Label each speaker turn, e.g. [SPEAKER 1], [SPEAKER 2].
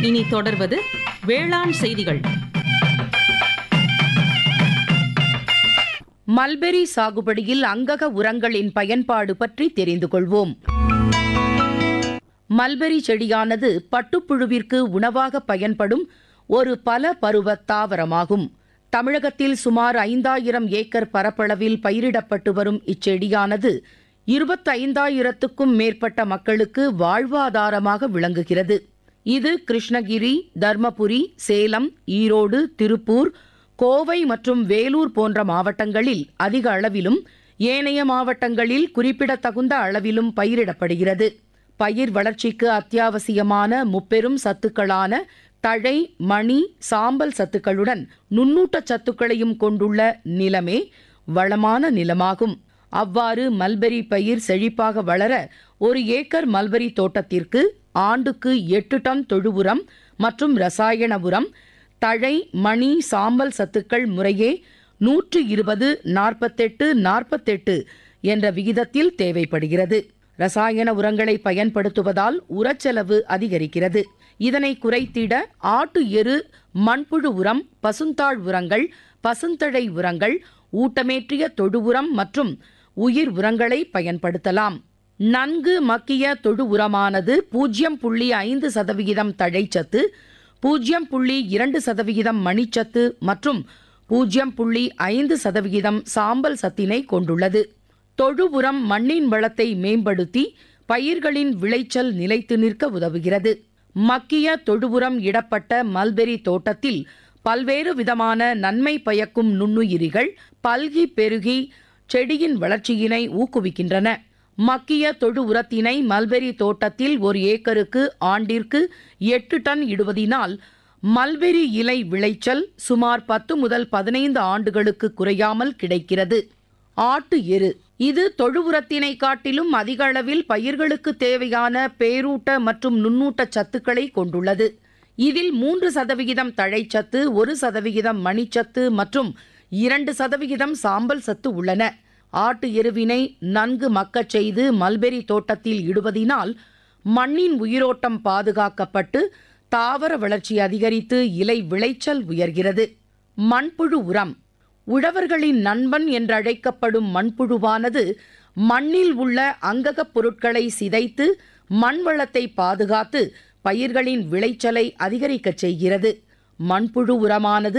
[SPEAKER 1] இனி தொடர்வது வேளாண் செய்திகள்
[SPEAKER 2] மல்பெரி சாகுபடியில் அங்கக உரங்களின் பயன்பாடு பற்றி தெரிந்து கொள்வோம் மல்பெரி செடியானது பட்டுப்புழுவிற்கு உணவாக பயன்படும் ஒரு பல பருவ தாவரமாகும் தமிழகத்தில் சுமார் ஐந்தாயிரம் ஏக்கர் பரப்பளவில் பயிரிடப்பட்டு வரும் இச்செடியானது இருபத்தைந்தாயிரத்துக்கும் மேற்பட்ட மக்களுக்கு வாழ்வாதாரமாக விளங்குகிறது இது கிருஷ்ணகிரி தர்மபுரி சேலம் ஈரோடு திருப்பூர் கோவை மற்றும் வேலூர் போன்ற மாவட்டங்களில் அதிக அளவிலும் ஏனைய மாவட்டங்களில் குறிப்பிடத்தகுந்த அளவிலும் பயிரிடப்படுகிறது பயிர் வளர்ச்சிக்கு அத்தியாவசியமான முப்பெரும் சத்துக்களான தழை மணி சாம்பல் சத்துக்களுடன் நுண்ணூட்டச் சத்துக்களையும் கொண்டுள்ள நிலமே வளமான நிலமாகும் அவ்வாறு மல்பெரி பயிர் செழிப்பாக வளர ஒரு ஏக்கர் மல்பெரி தோட்டத்திற்கு ஆண்டுக்கு எட்டு டன் தொழு உரம் மற்றும் ரசாயன உரம் தழை மணி சாம்பல் சத்துக்கள் முறையே நூற்று இருபது நாற்பத்தெட்டு நாற்பத்தெட்டு என்ற விகிதத்தில் தேவைப்படுகிறது ரசாயன உரங்களை பயன்படுத்துவதால் உரச்செலவு அதிகரிக்கிறது இதனை குறைத்திட ஆட்டு எரு மண்புழு உரம் பசுந்தாள் உரங்கள் பசுந்தழை உரங்கள் ஊட்டமேற்றிய தொழு உரம் மற்றும் உயிர் உரங்களை பயன்படுத்தலாம் நன்கு மக்கிய தொழு உரமானது பூஜ்ஜியம் புள்ளி ஐந்து சதவிகிதம் தழைச்சத்து பூஜ்ஜியம் புள்ளி இரண்டு சதவிகிதம் மணிச்சத்து மற்றும் பூஜ்ஜியம் புள்ளி ஐந்து சதவிகிதம் சாம்பல் சத்தினை கொண்டுள்ளது தொழு உரம் மண்ணின் வளத்தை மேம்படுத்தி பயிர்களின் விளைச்சல் நிலைத்து நிற்க உதவுகிறது மக்கிய தொழு உரம் இடப்பட்ட மல்பெரி தோட்டத்தில் பல்வேறு விதமான நன்மை பயக்கும் நுண்ணுயிரிகள் பல்கி பெருகி செடியின் வளர்ச்சியினை ஊக்குவிக்கின்றன மக்கிய தொழு உரத்தினை மல்பெரி தோட்டத்தில் ஒரு ஏக்கருக்கு ஆண்டிற்கு எட்டு டன் இடுவதினால் மல்பெரி இலை விளைச்சல் சுமார் பத்து முதல் பதினைந்து ஆண்டுகளுக்கு குறையாமல் கிடைக்கிறது ஆட்டு எரு இது தொழு உரத்தினை காட்டிலும் அதிக அளவில் பயிர்களுக்கு தேவையான பேரூட்ட மற்றும் நுண்ணூட்ட சத்துக்களை கொண்டுள்ளது இதில் மூன்று சதவிகிதம் தழைச்சத்து ஒரு சதவிகிதம் மணிச்சத்து மற்றும் இரண்டு சதவிகிதம் சாம்பல் சத்து உள்ளன ஆட்டு எருவினை நன்கு மக்கச் செய்து மல்பெரி தோட்டத்தில் இடுவதினால் மண்ணின் உயிரோட்டம் பாதுகாக்கப்பட்டு தாவர வளர்ச்சி அதிகரித்து இலை விளைச்சல் உயர்கிறது மண்புழு உரம் உழவர்களின் நண்பன் என்றழைக்கப்படும் மண்புழுவானது மண்ணில் உள்ள அங்ககப் பொருட்களை சிதைத்து மண் வளத்தை பாதுகாத்து பயிர்களின் விளைச்சலை அதிகரிக்கச் செய்கிறது மண்புழு உரமானது